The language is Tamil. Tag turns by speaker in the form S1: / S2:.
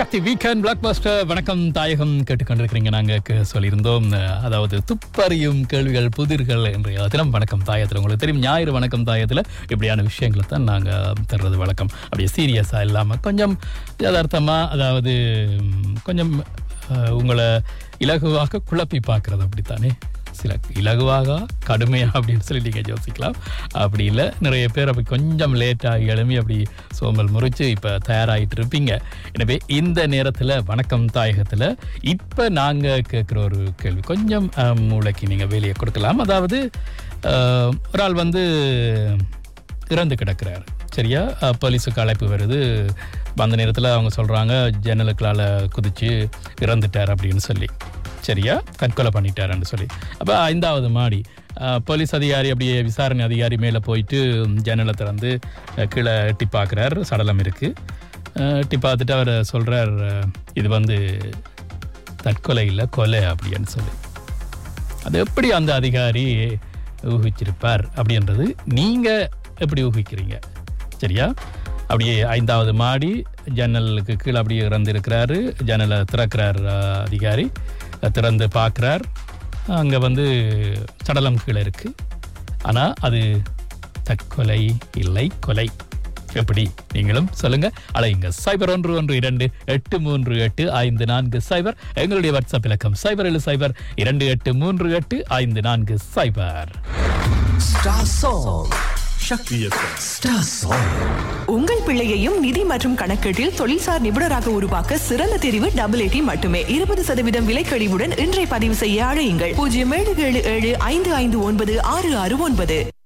S1: சக்தி வீக்கெண்ட் பிளாக் பஸ்டர் வணக்கம் தாயகம் கேட்டுக்கொண்டிருக்கிறீங்க நாங்க க- சொல்லியிருந்தோம் அஹ், அதாவது துப்பறியும் கேள்விகள் புதிர்கள் என்ற தினம் வணக்கம் தாயத்தில் உங்களுக்கு தெரியும் ஞாயிறு வணக்கம் தாயத்தில் இப்படியான விஷயங்களை தான் நாங்க தர்றது வழக்கம் அப்படியே சீரியஸா இல்லாம கொஞ்சம் யதார்த்தமா அதாவது ம், கொஞ்சம் அஹ், உங்களை இலகுவாக குழப்பி பார்க்கறது அப்படித்தானே சில இலகுவாக கடுமையா அப்படின்னு சொல்லி நீங்கள் யோசிக்கலாம் அப்படி இல்லை நிறைய பேர் அப்படி கொஞ்சம் லேட்டாகி எழும்பி அப்படி சோம்பல் முறிச்சு இப்போ தயாராகிட்டு இருப்பீங்க எனவே இந்த நேரத்தில் வணக்கம் தாயகத்தில் இப்போ நாங்கள் கேட்குற ஒரு கேள்வி கொஞ்சம் அஹ், மூளைக்கு நீங்கள் வேலையை கொடுக்கலாம் அதாவது அஹ், ஒரு ஆள் வந்து இறந்து கிடக்கிறார் சரியா அஹ், போலீஸுக்கு அழைப்பு வருது அந்த நேரத்தில் அவங்க சொல்கிறாங்க ஜன்னலுக்களால் குதிச்சு இறந்துட்டார் அப்படின்னு சொல்லி சரியா தற்கொலை பண்ணிட்டாருன்னு சொல்லி அப்போ ஐந்தாவது மாடி அஹ், போலீஸ் அதிகாரி அப்படியே விசாரணை அதிகாரி மேலே போயிட்டு ஜன்னலை திறந்து அஹ், கீழே எட்டி பார்க்குறார் சடலம் இருக்குது எட்டி பார்த்துட்டு அவர் சொல்கிறார் இது வந்து தற்கொலை இல்லை கொலை அப்படின்னு சொல்லி அது எப்படி அந்த அதிகாரி ஊகிச்சிருப்பார் அப்படின்றது நீங்கள் எப்படி ஊகிக்கிறீங்க சரியா அப்படியே ஐந்தாவது மாடி ஜன்னலுக்கு கீழே அப்படியே இறந்திருக்கிறாரு ஜன்னலை திறக்கிறார் அஹ், அதிகாரி அஹ், திறந்து பார்க்குறார் அங்கே வந்து சடலம் கீழே இருக்குது ஆனால் அது தற்கொலை இல்லை கொலை எப்படி நீங்களும் சொல்லுங்க அழையுங்க சைபர் ஒன்று ஒன்று இரண்டு எட்டு மூன்று எட்டு ஐந்து நான்கு சைபர் எங்களுடைய வாட்ஸ்அப் இலக்கம் சைபர் ஏழு சைபர் இரண்டு எட்டு மூன்று எட்டு ஐந்து நான்கு சைபர்
S2: Star Song. Shakti FM. Star Song.
S3: உங்கள் பிள்ளையையும் நிதி மற்றும் கணக்கீட்டில் தொழில்சார் நிபுணராக உருவாக்க சிறந்த தெரிவு டபுள் ஏடி மட்டுமே இருபது சதவீதம் விலைக்கழிவுடன் இன்றை பதிவு செய்ய அழையுங்கள் பூஜ்ஜியம் ஏழு ஏழு ஏழு ஐந்து ஐந்து ஒன்பது ஆறு ஆறு ஒன்பது